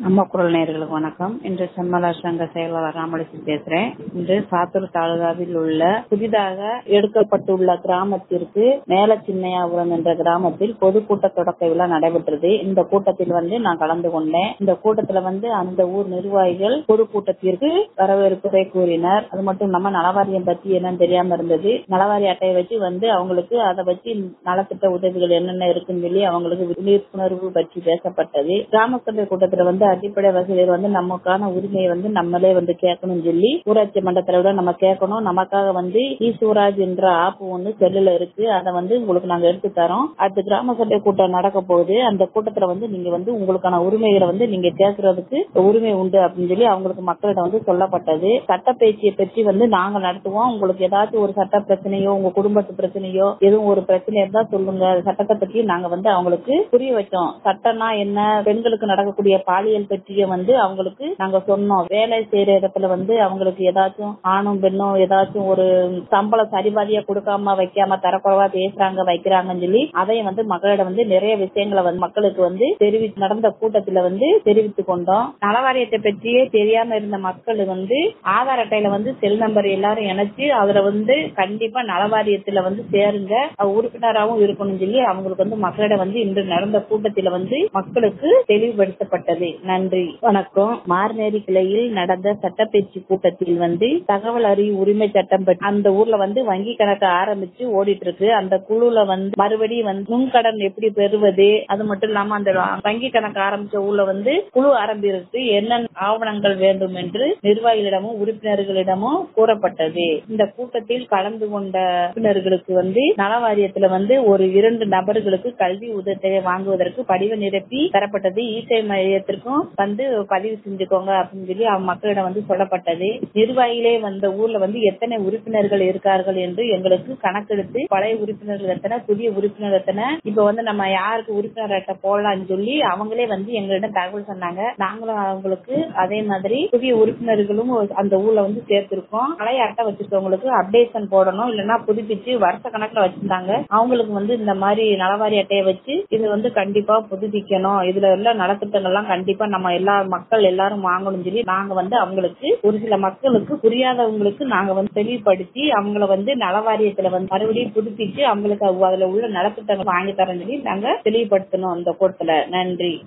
நம்ம குரல் நேயர்களுக்கு வணக்கம் இன்று செம்மலர் சங்க செயலாளர் ராமலிங்கம் பேசுறேன் இன்று சாத்தூர் தாலுகாவில் உள்ள புதிதாக எடுக்கப்பட்டுள்ள கிராமத்திற்கு மேல சின்னையாபுரம் என்ற கிராமத்தில் பொதுக்கூட்ட தொடக்க விழா நடைபெற்றது இந்த கூட்டத்தில் வந்து நான் கலந்து கொண்டேன் இந்த கூட்டத்துல வந்து அந்த ஊர் நிர்வாகிகள் பொதுக்கூட்டத்திற்கு வரவேற்புரை கூறினர் அது மட்டும் இல்லாம நலவாரியம் பத்தி என்னன்னு தெரியாம இருந்தது நலவாரி அட்டையை வச்சு வந்து அவங்களுக்கு அதை வச்சு நலத்திட்ட உதவிகள் என்னென்ன இருக்குன்னு சொல்லி அவங்களுக்கு விழிப்புணர்வு பற்றி பேசப்பட்டது கிராம சபை கூட்டத்துல வந்து அடிப்படை வசதிகள் வந்து நமக்கான உரிமையை வந்து நம்மளே வந்து கேட்கணும்னு சொல்லி ஊராட்சி மன்றத்துல விட நம்ம கேட்கணும் நமக்காக வந்து இ சூராஜ் என்ற ஆப் ஒண்ணு செல்லுல இருக்கு அதை வந்து உங்களுக்கு நாங்க எடுத்து தரோம் அடுத்து கிராம சபை கூட்டம் நடக்க போகுது அந்த கூட்டத்துல வந்து நீங்க வந்து உங்களுக்கான உரிமைகளை வந்து நீங்க கேட்கறதுக்கு உரிமை உண்டு அப்படின்னு சொல்லி அவங்களுக்கு மக்களிடம் வந்து சொல்லப்பட்டது சட்டப்பயிற்சியை பற்றி வந்து நாங்க நடத்துவோம் உங்களுக்கு ஏதாச்சும் ஒரு சட்ட பிரச்சனையோ உங்க குடும்பத்து பிரச்சனையோ எதுவும் ஒரு பிரச்சனை இருந்தா சொல்லுங்க சட்டத்தை பற்றி நாங்க வந்து அவங்களுக்கு புரிய வச்சோம் சட்டம்னா என்ன பெண்களுக்கு நடக்கக்கூடிய பாலியல் பற்றிய வந்து அவங்களுக்கு நாங்க சொன்னோம் வேலை செய்யற இடத்துல வந்து அவங்களுக்கு ஏதாச்சும் ஆணும் பெண்ணும் ஏதாச்சும் ஒரு சம்பளம் சரிபாதியா கொடுக்காம வைக்காம தரக்குறைவா பேசுறாங்க வைக்கிறாங்கன்னு சொல்லி அதையும் வந்து மக்களிடம் வந்து நிறைய விஷயங்களை வந்து மக்களுக்கு வந்து தெரிவி நடந்த கூட்டத்துல வந்து தெரிவித்து கொண்டோம் நலவாரியத்தை பற்றியே தெரியாம இருந்த மக்கள் வந்து ஆதார் அட்டையில வந்து செல் நம்பர் எல்லாரும் இணைச்சு அதுல வந்து கண்டிப்பா நலவாரியத்துல வந்து சேருங்க உறுப்பினராகவும் இருக்கணும்னு சொல்லி அவங்களுக்கு வந்து மக்களிடம் வந்து இன்று நடந்த கூட்டத்தில் வந்து மக்களுக்கு தெளிவுபடுத்தப்பட்டது நன்றி வணக்கம் மார்நேரி கிளையில் நடந்த சட்டப்பயிற்சி கூட்டத்தில் வந்து தகவல் அறிவு உரிமை சட்டம் பற்றி அந்த ஊர்ல வந்து வங்கி கணக்கு ஆரம்பிச்சு ஓடிட்டு இருக்கு அந்த குழுல வந்து மறுபடியும் வந்து நுண்கடன் எப்படி பெறுவது அது மட்டும் இல்லாம அந்த வங்கி கணக்கு ஆரம்பிச்ச ஊர்ல வந்து குழு ஆரம்பிருக்கு என்னென்ன ஆவணங்கள் வேண்டும் என்று நிர்வாகிகளிடமும் உறுப்பினர்களிடமும் கூறப்பட்டது இந்த கூட்டத்தில் கலந்து கொண்ட உறுப்பினர்களுக்கு வந்து நல வாரியத்துல வந்து ஒரு இரண்டு நபர்களுக்கு கல்வி உதவித்தொகை வாங்குவதற்கு படிவ நிரப்பி தரப்பட்டது இசை மையத்திற்கும் வந்து பதிவு செஞ்சுக்கோங்க அப்படின்னு சொல்லி அவங்க மக்களிடம் வந்து சொல்லப்பட்டது நிர்வாகிகளே வந்த ஊர்ல வந்து எத்தனை உறுப்பினர்கள் இருக்கார்கள் என்று எங்களுக்கு கணக்கெடுத்து பழைய உறுப்பினர்கள் எத்தனை புதிய உறுப்பினர் எத்தனை இப்ப வந்து நம்ம யாருக்கு உறுப்பினர் அட்டை போடலாம்னு சொல்லி அவங்களே வந்து எங்களிடம் தகவல் சொன்னாங்க நாங்களும் அவங்களுக்கு அதே மாதிரி புதிய உறுப்பினர்களும் அந்த ஊர்ல வந்து சேர்த்திருக்கோம் பழைய அட்டை வச்சிருக்கவங்களுக்கு அப்டேஷன் போடணும் இல்லைன்னா புதுப்பிச்சு வருஷ கணக்குல வச்சிருந்தாங்க அவங்களுக்கு வந்து இந்த மாதிரி நலவாரி அட்டையை வச்சு இது வந்து கண்டிப்பா புதுப்பிக்கணும் இதுல உள்ள நலத்திட்டங்கள்லாம் கண்டிப்பா நம்ம எல்லா மக்கள் எல்லாரும் வாங்கணும் சொல்லி நாங்க வந்து அவங்களுக்கு ஒரு சில மக்களுக்கு புரியாதவங்களுக்கு நாங்க வந்து தெளிவுபடுத்தி அவங்கள வந்து நலவாரியத்துல வந்து மறுபடியும் புதுப்பிச்சு அவங்களுக்கு அதுல உள்ள நலத்திட்டங்கள் வாங்கி தரோம் சொல்லி நாங்க தெளிவுபடுத்தணும் அந்த கூட்டத்துல நன்றி